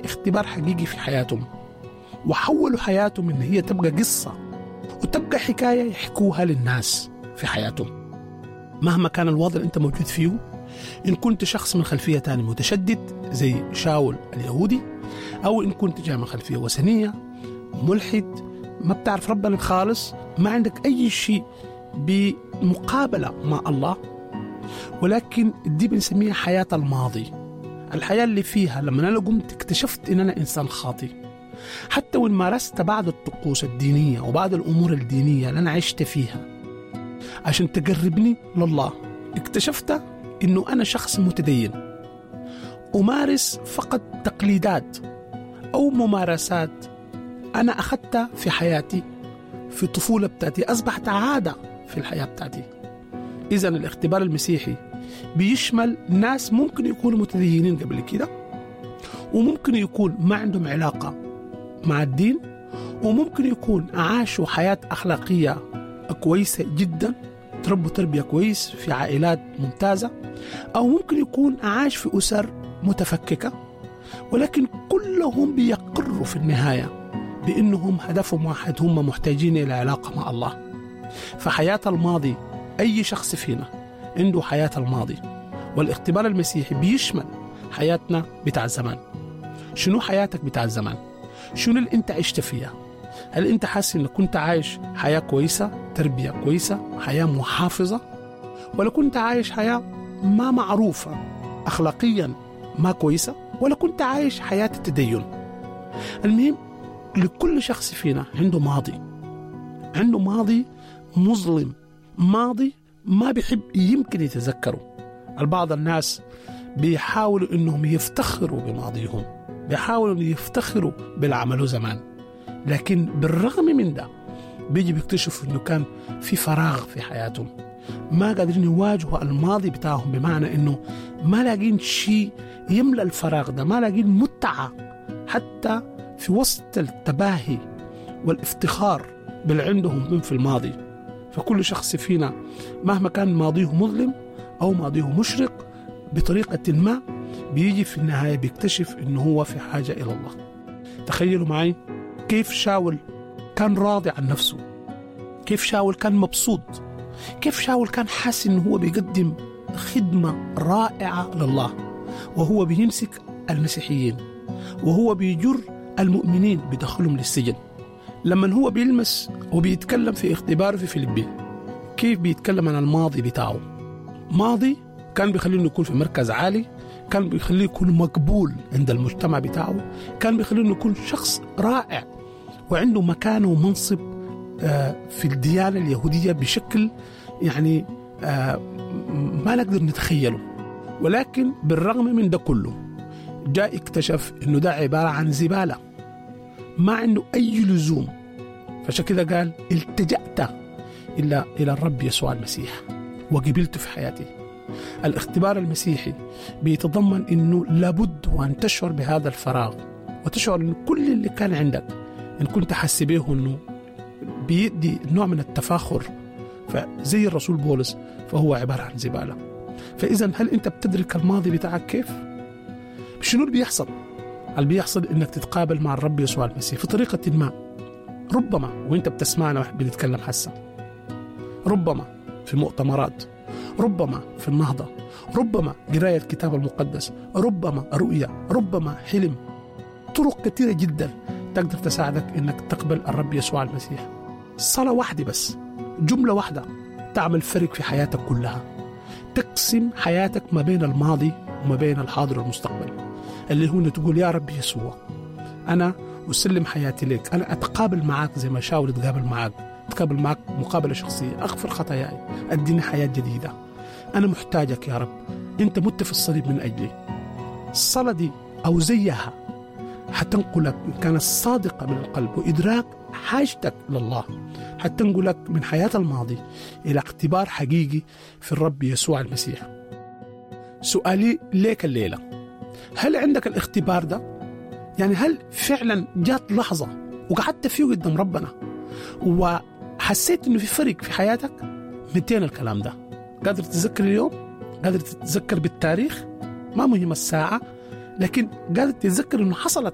اختبار حقيقي في حياتهم وحولوا حياتهم إن هي تبقى قصة وتبقى حكاية يحكوها للناس في حياتهم مهما كان الوضع اللي أنت موجود فيه إن كنت شخص من خلفية تاني متشدد زي شاول اليهودي أو إن كنت جاي من خلفية وثنية ملحد ما بتعرف ربنا خالص ما عندك أي شيء بمقابلة مع الله ولكن دي بنسميها حياة الماضي الحياة اللي فيها لما أنا قمت اكتشفت إن أنا إنسان خاطئ حتى وإن مارست بعض الطقوس الدينية وبعض الأمور الدينية اللي أنا عشت فيها عشان تقربني لله اكتشفت إنه أنا شخص متدين أمارس فقط تقليدات أو ممارسات أنا أخذتها في حياتي في الطفولة بتاعتي أصبحت عادة في الحياة بتاعتي إذا الاختبار المسيحي بيشمل ناس ممكن يكونوا متدينين قبل كده وممكن يكون ما عندهم علاقة مع الدين وممكن يكون عاشوا حياة أخلاقية كويسة جدا تربوا تربية كويس في عائلات ممتازة أو ممكن يكون عاش في أسر متفككة ولكن كلهم بيقروا في النهاية بأنهم هدفهم واحد هم محتاجين إلى علاقة مع الله فحياة الماضي أي شخص فينا عنده حياة الماضي والاختبار المسيحي بيشمل حياتنا بتاع الزمان شنو حياتك بتاع الزمان شنو اللي انت عشت فيها هل انت حاسس انك كنت عايش حياة كويسة تربية كويسة حياة محافظة ولا كنت عايش حياة ما معروفة أخلاقيا ما كويسة ولا كنت عايش حياة التدين المهم لكل شخص فينا عنده ماضي عنده ماضي مظلم ماضي ما بيحب يمكن يتذكره البعض الناس بيحاولوا انهم يفتخروا بماضيهم بيحاولوا انهم يفتخروا باللي عملوه زمان لكن بالرغم من ده بيجي بيكتشفوا انه كان في فراغ في حياتهم ما قادرين يواجهوا الماضي بتاعهم بمعنى انه ما لاقين شيء يملى الفراغ ده ما لاقين متعة حتى في وسط التباهي والافتخار باللي عندهم من في الماضي فكل شخص فينا مهما كان ماضيه مظلم أو ماضيه مشرق بطريقة ما بيجي في النهاية بيكتشف إنه هو في حاجة إلى الله تخيلوا معي كيف شاول كان راضي عن نفسه كيف شاول كان مبسوط كيف شاول كان حاسس إنه هو بيقدم خدمة رائعة لله وهو بيمسك المسيحيين وهو بيجر المؤمنين بدخلهم للسجن لما هو بيلمس وبيتكلم في اختباره في فيلبين كيف بيتكلم عن الماضي بتاعه ماضي كان بيخليه انه يكون في مركز عالي كان بيخليه يكون مقبول عند المجتمع بتاعه كان بيخليه انه يكون شخص رائع وعنده مكانه ومنصب في الديانة اليهودية بشكل يعني ما نقدر نتخيله ولكن بالرغم من ده كله جاء اكتشف انه ده عبارة عن زبالة ما عنده أي لزوم فعشان كده قال التجأت إلى إلى الرب يسوع المسيح وقبلته في حياتي الاختبار المسيحي بيتضمن أنه لابد وأن تشعر بهذا الفراغ وتشعر أن كل اللي كان عندك إن كنت حاسس به أنه بيدي نوع من التفاخر فزي الرسول بولس فهو عبارة عن زبالة فإذا هل أنت بتدرك الماضي بتاعك كيف؟ شنو اللي بيحصل؟ اللي بيحصل انك تتقابل مع الرب يسوع المسيح في طريقة ما ربما وانت بتسمعنا بنتكلم حسا ربما في مؤتمرات ربما في النهضة ربما قراية الكتاب المقدس ربما رؤية ربما حلم طرق كثيرة جدا تقدر تساعدك انك تقبل الرب يسوع المسيح صلاة واحدة بس جملة واحدة تعمل فرق في حياتك كلها تقسم حياتك ما بين الماضي وما بين الحاضر والمستقبل اللي هو تقول يا رب يسوع أنا أسلم حياتي لك أنا أتقابل معك زي ما شاول أتقابل معك أتقابل معك مقابلة شخصية أغفر خطاياي أديني حياة جديدة أنا محتاجك يا رب أنت مت في الصليب من أجلي الصلاة دي أو زيها حتنقلك إن كانت صادقة من القلب وإدراك حاجتك لله حتنقلك من حياة الماضي إلى اختبار حقيقي في الرب يسوع المسيح سؤالي ليك الليله هل عندك الاختبار ده؟ يعني هل فعلا جات لحظة وقعدت فيه قدام ربنا وحسيت انه في فرق في حياتك؟ متين الكلام ده قادر تتذكر اليوم؟ قادر تتذكر بالتاريخ؟ ما مهم الساعة لكن قادر تتذكر انه حصلت